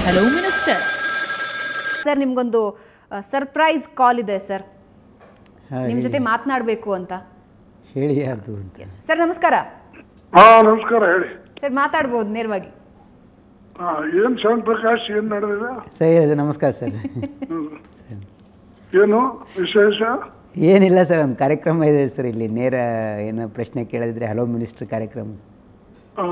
Hello, Minister. Sir ನಿಮ್ಗೊಂದು surprise call ಇದೆ sir ಹಾಂ, ನಿಮ್ಮ ಜೊತೆ ಮಾತನಾಡಬೇಕು ಅಂತ ಹೇಳಿ ಯಾರ್ದು ಅಂತ ಸರ್ ನಮಸ್ಕಾರ ಹಾ ನಮಸ್ಕಾರ ಹೇಳಿ ಸರ್ ಮಾತಾಡ್ಬೋದು ನೇರವಾಗಿ ಹಾ ಏನ್ ಶರಣ್ ಪ್ರಕಾಶ್ ಏನ್ ನಡೆದಿದೆ ಸರ್ ನಮಸ್ಕಾರ ಸರ್ ಸರ್ ಏನು ವಿಶೇಷ ಏನಿಲ್ಲ ಸರ್ ಒಂದು ಕಾರ್ಯಕ್ರಮ ಇದೆ ಸರ್ ಇಲ್ಲಿ ನೇರ ಏನೋ ಪ್ರಶ್ನೆ ಕೇಳಿದ್ರೆ ಹಲೋ ಮಿನಿಸ್ಟರ್ ಕಾರ್ಯಕ್ರಮ ಆ,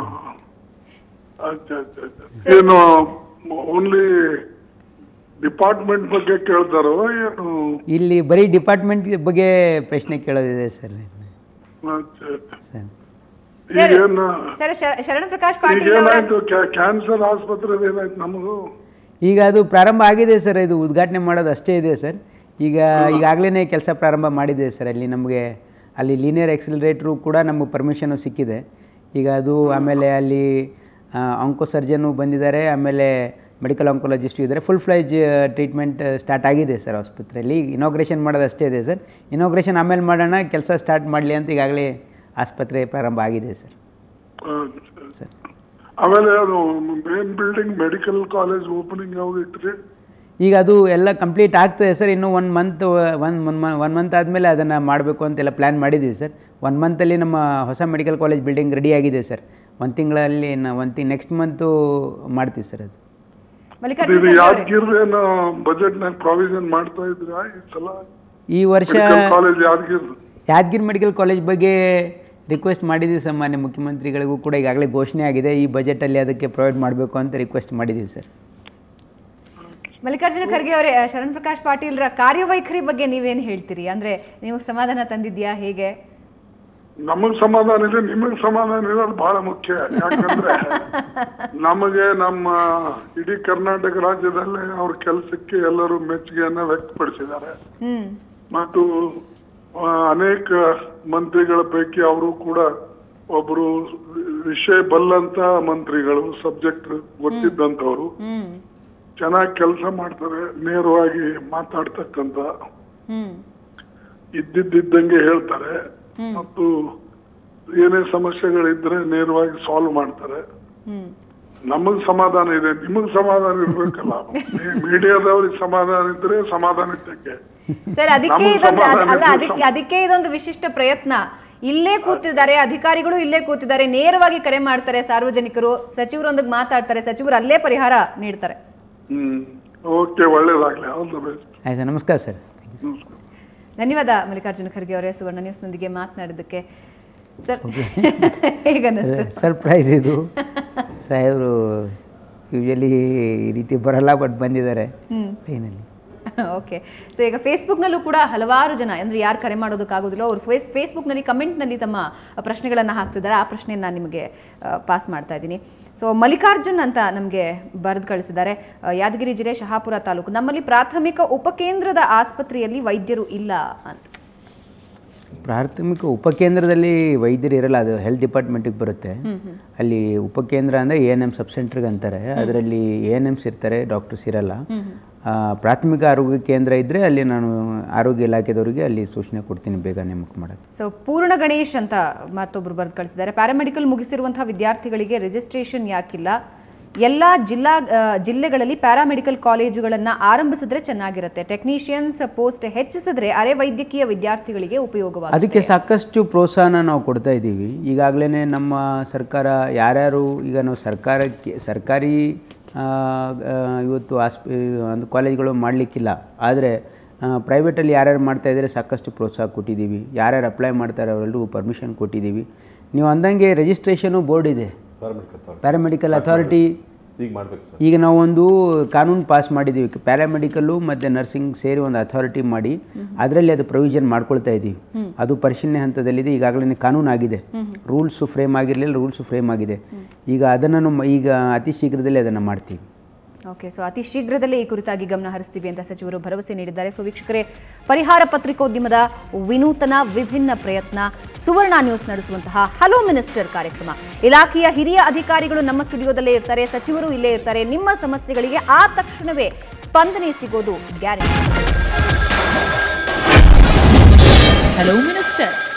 ಅಚ್ಚ ಅಚ್ಚ ಅಚ್ಚ. ಏನು ಓನ್ಲಿ ಡಿಪಾರ್ಟ್ಮೆಂಟ್ ಬಗ್ಗೆ ಕೇಳ್ತಾರೋ ಏನು ಇಲ್ಲಿ ಬರೀ ಡಿಪಾರ್ಟ್ಮೆಂಟ್ ಬಗ್ಗೆ ಪ್ರಶ್ನೆ ಕೇಳೋದಿದೆ ಸರ್ ಅಚ್ಚ ಅಚ್ಚ. ಸರ್ ಸರ್ ಈಗೇನು ಸರ್ ಶ- ಶರಣ ಪ್ರಕಾಶ್ ಪಾಟೀಲ್ ಅವರ ಈಗೇನಾಯ್ತು ಕ್ಯಾನ್ಸರ್ ಆಸ್ಪತ್ರೆ ಏನಾಯ್ತು ನಮಗೂ ಈಗ ಅದು ಪ್ರಾರಂಭ ಆಗಿದೆ ಸರ್ ಇದು ಉದ್ಘಾಟನೆ ಮಾಡೋದು ಅಷ್ಟೇ ಇದೆ ಸರ್ ಈಗ ಈಗಾಗಲೇ ಕೆಲಸ ಪ್ರಾರಂಭ ಮಾಡಿದೆ ಸರ್ ಅಲ್ಲಿ ನಮಗೆ ಅಲ್ಲಿ ಲೀನಿಯರ್ ಎಕ್ಸಿಲರೇಟ್ರು ಕೂಡ ನಮಗೆ ಪರ್ಮಿಷನು ಸಿಕ್ಕಿದೆ ಈಗ ಅದು ಆಮೇಲೆ ಅಲ್ಲಿ ಆಂಕೋ ಸರ್ಜನು ಬಂದಿದ್ದಾರೆ ಆಮೇಲೆ ಮೆಡಿಕಲ್ ಆಂಕೋಲಜಿಸ್ಟು ಇದ್ದಾರೆ ಫುಲ್ ಫ್ಲೈಜ್ ಟ್ರೀಟ್ಮೆಂಟ್ ಸ್ಟಾರ್ಟ್ ಆಗಿದೆ ಸರ್ ಆಸ್ಪತ್ರೆಯಲ್ಲಿ ಇನಾಗ್ರೇಷನ್ ಮಾಡೋದು ಅಷ್ಟೇ ಇದೆ ಸರ್ ಇನಾಗ್ರೇಷನ್ ಆಮೇಲೆ ಮಾಡೋಣ ಕೆಲಸ ಸ್ಟಾರ್ಟ್ ಮಾಡಲಿ ಅಂತ ಈಗಾಗಲೇ ಆಸ್ಪತ್ರೆ ಪ್ರಾರಂಭ ಆಗಿದೆ ಸರ್ ಅಚ್ಚ. ಸರ್ ಆಮೇಲೆ ಅದು main building medical college opening ಯಾವಾಗ ಇಟ್ರಿ ಈಗ ಅದು ಎಲ್ಲ ಕಂಪ್ಲೀಟ್ ಆಗ್ತದೆ ಸರ್ ಇನ್ನು one month one one one month ಆದಮೇಲೆ ಅದನ್ನು ಮಾಡಬೇಕು ಅಂತೆಲ್ಲ ಪ್ಲ್ಯಾನ್ ಮಾಡಿದ್ದೀವಿ ಸರ್ ಒನ್ ಮಂತಲ್ಲಿ ನಮ್ಮ ಹೊಸ ಮೆಡಿಕಲ್ ಕಾಲೇಜ್ ಬಿಲ್ಡಿಂಗ್ ರೆಡಿ ಆಗಿದೆ ಸರ್ ಒಂದು ತಿಂಗಳಲ್ಲಿ ಒಂದು ತಿಂಗ್ ನೆಕ್ಸ್ಟ್ ಮಂತು ಮಾಡ್ತೀವಿ ಸರ್ ಅದು ಮಲ್ಲಿಕಾರ್ಜುನ ಇದು ಖರ್ಗೆ ಅವರೇ ಯಾದಗಿರಿ ಏನೋ ಬಜೆಟ್ ನಾಗ ಪ್ರಾವಿಷನ್ ಮಾಡ್ತಾ ಇದ್ರಾ ಈ ಸಲ ಈ ವರ್ಷ medical college Yadagiri Yadagiri medical college ಬಗ್ಗೆ ರಿಕ್ವೆಸ್ಟ್ ಮಾಡಿದ್ದೀವಿ ಸರ್ ಮಾನ್ಯ ಮುಖ್ಯಮಂತ್ರಿಗಳಿಗೂ ಕೂಡ ಈಗಾಗಲೇ ಘೋಷಣೆ ಆಗಿದೆ ಈ ಬಜೆಟಲ್ಲಿ ಅದಕ್ಕೆ ಪ್ರೊವೈಡ್ ಮಾಡಬೇಕು ಅಂತ ರಿಕ್ವೆಸ್ಟ್ ಮಾಡಿದ್ದೀವಿ ಸರ್ ಮಲ್ಲಿಕಾರ್ಜುನ ಖರ್ಗೆ ಅವರೇ ಶರಣ್ ಪ್ರಕಾಶ್ ಪಾಟೀಲ್ರ ಕಾರ್ಯವೈಖರಿ ಬಗ್ಗೆ ನೀವೇನು ಹೇಳ್ತೀರಿ ಅಂದ್ರೆ ನೀವು ಸಮಾಧಾನ ತಂದಿದ್ಯಾ ಹೇಗೆ ನಮಗ್ ಸಮಾಧಾನ ಇದೆ ನಿಮಗ್ ಸಮಾಧಾನ ಇರೋದು ಬಹಳ ಮುಖ್ಯ ಯಾಕಂದ್ರೆ ನಮಗೆ ನಮ್ಮ ಇಡೀ ಕರ್ನಾಟಕ ರಾಜ್ಯದಲ್ಲೇ ಅವ್ರ ಕೆಲಸಕ್ಕೆ ಎಲ್ಲರೂ ಮೆಚ್ಚುಗೆಯನ್ನ ವ್ಯಕ್ತಪಡಿಸಿದ್ದಾರೆ ಹ್ಮ್ ಮತ್ತು ಆ, ಅನೇಕ ಮಂತ್ರಿಗಳ ಪೈಕಿ ಅವರು ಕೂಡ ಒಬ್ರು ವಿಷಯ ಬಲ್ಲಂತ ಮಂತ್ರಿಗಳು ಸಬ್ಜೆಕ್ಟ್ ಗೊತ್ತಿದ್ದಂತವ್ರು ಹ್ಮ್ ಚೆನ್ನಾಗಿ ಕೆಲಸ ಮಾಡ್ತಾರೆ ನೇರವಾಗಿ ಮಾತಾಡ್ತಕ್ಕಂತ ಹ್ಮ್ ಇದ್ದಿದ್ದಂಗೆ ಹೇಳ್ತಾರೆ ಮತ್ತು ಏನೇ ಸಮಸ್ಯೆಗಳಿದ್ರೆ ನೇರವಾಗಿ ಸಾಲ್ವ್ ಮಾಡ್ತಾರೆ ಹ್ಮ್ ನಮಗ್ ಸಮಾಧಾನ ಇದೆ ನಿಮಗ್ ಸಮಾಧಾನ ಇರ್ಬೇಕಲ್ಲ ಮೀಡಿಯಾದವ್ರಿಗೆ ಸಮಾಧಾನ ಇದ್ರೆ ಸಮಾಧಾನ ಇದ್ದಕ್ಕೆ ಸರ್ ಅದಕ್ಕೆ ನಮ್ಗೆ ಇದೊಂದು ಅದ್- ಸಮಾಧಾನ ಅಲ್ಲ ಇದೆ, ಅದಕ್ಕೆ ಅದಕ್ಕೆ ಇದೊಂದು ವಿಶಿಷ್ಟ ಪ್ರಯತ್ನ ಇಲ್ಲೇ ಕೂತಿದ್ದಾರೆ ಅಧಿಕಾರಿಗಳು ಇಲ್ಲೇ ಕೂತಿದ್ದಾರೆ ನೇರವಾಗಿ ಕರೆ ಮಾಡ್ತಾರೆ ಸಾರ್ವಜನಿಕರು ಸಚಿವರೊಂದಿಗೆ ಮಾತಾಡ್ತಾರೆ ಸಚಿವರು ಅಲ್ಲೇ ಪರಿಹಾರ ನೀಡ್ತಾರೆ ಹ್ಮ್ ಓಕೆ ಒಳ್ಳೇದಾಗ್ಲಿ ಆಲ್ ದ ಬೆಸ್ಟ್ ಆಯ್ತು ಸರ್ ನಮಸ್ಕಾರ ಸರ್ ನಮಸ್ಕಾರ ಧನ್ಯವಾದ ಮಲ್ಲಿಕಾರ್ಜುನ ಖರ್ಗೆ ಅವರೇ ಸುವರ್ಣ ನ್ಯೂಸ್ನೊಂದಿಗೆ ಮಾತನಾಡಿದ್ದಕ್ಕೆ ಸರ್ ಹೇಗನ್ನಿಸ್ತು ಸರ್ಪ್ರೈಸ್ ಇದು ಸಾಹೇಬರು ಯೂಶಲಿ ಈ ರೀತಿ ಬರಲ್ಲ ಬಟ್ ಬಂದಿದ್ದಾರೆ ಟ್ರೈನಲ್ಲಿ ಓಕೆ ಸೊ ಈಗ ಫೇಸ್ಬುಕ್ನಲ್ಲೂ ಕೂಡ ಹಲವಾರು ಜನ ಅಂದರೆ ಯಾರು ಕರೆ ಮಾಡೋದಕ್ಕಾಗೋದಿಲ್ಲ ಅವರು ಫೇಸ್ ಫೇಸ್ಬುಕ್ನಲ್ಲಿ ಕಮೆಂಟ್ನಲ್ಲಿ ತಮ್ಮ ಪ್ರಶ್ನೆಗಳನ್ನು ಹಾಕ್ತಿದ್ದಾರೆ ಆ ಪ್ರಶ್ನೆಯನ್ನು ನಾನು ನಿಮಗೆ ಪಾಸ್ ಮಾಡ್ತಾ ಇದ್ದೀನಿ ಸೊ ಮಲ್ಲಿಕಾರ್ಜುನ್ ಅಂತ ನಮಗೆ ಬರೆದು ಕಳಿಸಿದ್ದಾರೆ ಆ, ಯಾದಗಿರಿ ಜಿಲ್ಲೆ ಶಹಾಪುರ ತಾಲೂಕು ನಮ್ಮಲ್ಲಿ ಪ್ರಾಥಮಿಕ ಉಪಕೇಂದ್ರದ ಆಸ್ಪತ್ರೆಯಲ್ಲಿ ವೈದ್ಯರು ಇಲ್ಲ ಅಂತ ಪ್ರಾಥಮಿಕ ಉಪಕೇಂದ್ರದಲ್ಲಿ ವೈದ್ಯರು ಇರಲ್ಲ ಅದು ಹೆಲ್ತ್ ಡಿಪಾರ್ಟ್ಮೆಂಟಿಗೆ ಬರುತ್ತೆ ಅಲ್ಲಿ ಉಪಕೇಂದ್ರ ಅಂದರೆ ಎ ಎನ್ ಎಮ್ ಸಬ್ ಸೆಂಟ್ರಿಗೆ ಅಂತಾರೆ ಅದರಲ್ಲಿ ಎ ಎನ್ ಎಮ್ಸ್ ಇರ್ತಾರೆ ಡಾಕ್ಟರ್ಸ್ ಇರಲ್ಲ ಆ, ಪ್ರಾಥಮಿಕ ಆರೋಗ್ಯ ಕೇಂದ್ರ ಇದ್ದರೆ ಅಲ್ಲಿ ನಾನು ಆರೋಗ್ಯ ಇಲಾಖೆದವರಿಗೆ ಅಲ್ಲಿ ಸೂಚನೆ ಕೊಡ್ತೀನಿ ಬೇಗ ನೇಮಕ ಮಾಡೋಕ್ಕೆ ಸೊ ಪೂರ್ಣ ಗಣೇಶ್ ಅಂತ ಮತ್ತೊಬ್ರು ಬರೆದು ಕಳಿಸಿದ್ದಾರೆ ಪ್ಯಾರಾಮೆಡಿಕಲ್ ಮುಗಿಸಿರುವಂತಹ ವಿದ್ಯಾರ್ಥಿಗಳಿಗೆ ರಿಜಿಸ್ಟ್ರೇಷನ್ ಯಾಕಿಲ್ಲ ಎಲ್ಲ ಜಿಲ್ಲಾ ಆ, ಜಿಲ್ಲೆಗಳಲ್ಲಿ ಪ್ಯಾರಾಮೆಡಿಕಲ್ ಕಾಲೇಜುಗಳನ್ನು ಆರಂಭಿಸಿದ್ರೆ ಚೆನ್ನಾಗಿರುತ್ತೆ ಟೆಕ್ನಿಷಿಯನ್ಸ್ ಪೋಸ್ಟ್ ಹೆಚ್ಚಿಸಿದ್ರೆ ಅರೆ ವೈದ್ಯಕೀಯ ವಿದ್ಯಾರ್ಥಿಗಳಿಗೆ ಉಪಯೋಗವಾಗುತ್ತೆ ಅದಕ್ಕೆ ಸಾಕಷ್ಟು ಪ್ರೋತ್ಸಾಹನ ನಾವು ಕೊಡ್ತಾ ಇದ್ದೀವಿ ಈಗಾಗಲೇ ನಮ್ಮ ಸರ್ಕಾರ ಯಾರ್ಯಾರು ಈಗ ನಾವು ಸರ್ಕಾರಕ್ಕೆ ಸರ್ಕಾರಿ ಆ, ಆ, ಇವತ್ತು ಆಸ್ಪ ಒಂದು ಕಾಲೇಜ್ಗಳು ಮಾಡಲಿಕ್ಕಿಲ್ಲ ಆದರೆ ಪ್ರೈವೇಟಲ್ಲಿ ಯಾರ್ಯಾರು ಮಾಡ್ತಾ ಇದ್ದಾರೆ ಸಾಕಷ್ಟು ಪ್ರೋತ್ಸಾಹ ಕೊಟ್ಟಿದ್ದೀವಿ ಯಾರ್ಯಾರು ಅಪ್ಲೈ ಮಾಡ್ತಾರೆ ಅವರೆಲ್ಲರಿಗೂ ಪರ್ಮಿಷನ್ ಕೊಟ್ಟಿದ್ದೀವಿ ನೀವು ಅಂದಂಗೆ ರಿಜಿಸ್ಟ್ರೇಷನು ಬೋರ್ಡ್ ಇದೆ ಪ್ಯಾರಾಮೆಡಿಕಲ್ ಅಥಾರಿಟಿ ಈಗ ಮಾಡ್ಬೇಕು ಸರ್ ಈಗ ನಾವು ಒಂದು ಕಾನೂನು ಪಾಸ್ ಮಾಡಿದ್ದೀವಿ ಪ್ಯಾರಾಮೆಡಿಕಲ್ಲು ಮತ್ತು ನರ್ಸಿಂಗ್ ಸೇರಿ ಒಂದು ಅಥಾರಿಟಿ ಮಾಡಿ ಅದರಲ್ಲಿ ಅದು ಪ್ರೊವಿಷನ್ ಮಾಡ್ಕೊಳ್ತಾ ಇದ್ದೀವಿ ಅದು ಪರಿಶೀಲನೆ ಹಂತದಲ್ಲಿದೆ ಈಗಾಗಲೇ ಕಾನೂನು ಆಗಿದೆ ರೂಲ್ಸು ಫ್ರೇಮ್ ಆಗಿರಲಿಲ್ಲ ರೂಲ್ಸು ಫ್ರೇಮ್ ಆಗಿದೆ ಈಗ ಅದನ್ನು ಮ- ಈಗ ಅತಿ ಶೀಘ್ರದಲ್ಲೇ ಅದನ್ನು ಮಾಡ್ತೀವಿ ಓಕೆ ಸೊ ಅತಿ ಶೀಘ್ರದಲ್ಲೇ ಈ ಕುರಿತಾಗಿ ಗಮನ ಹರಿಸ್ತೀವಿ ಅಂತ ಸಚಿವರು ಭರವಸೆ ನೀಡಿದ್ದಾರೆ ಸೊ ವೀಕ್ಷಕರೇ ಪರಿಹಾರ ಪತ್ರಿಕೋದ್ಯಮದ ವಿನೂತನ ವಿಭಿನ್ನ ಪ್ರಯತ್ನ ಸುವರ್ಣ ನ್ಯೂಸ್ ನಡೆಸುವಂತಹ ಹಲೋ ಮಿನಿಸ್ಟರ್ ಕಾರ್ಯಕ್ರಮ ಇಲಾಖೆಯ ಹಿರಿಯ ಅಧಿಕಾರಿಗಳು ನಮ್ಮ ಸ್ಟುಡಿಯೋದಲ್ಲೇ ಇರ್ತಾರೆ ಸಚಿವರು ಇಲ್ಲೇ ಇರ್ತಾರೆ ನಿಮ್ಮ ಸಮಸ್ಯೆಗಳಿಗೆ ಆ ತಕ್ಷಣವೇ ಸ್ಪಂದನೆ ಸಿಗೋದು ಗ್ಯಾರಂಟಿ Hello, Minister.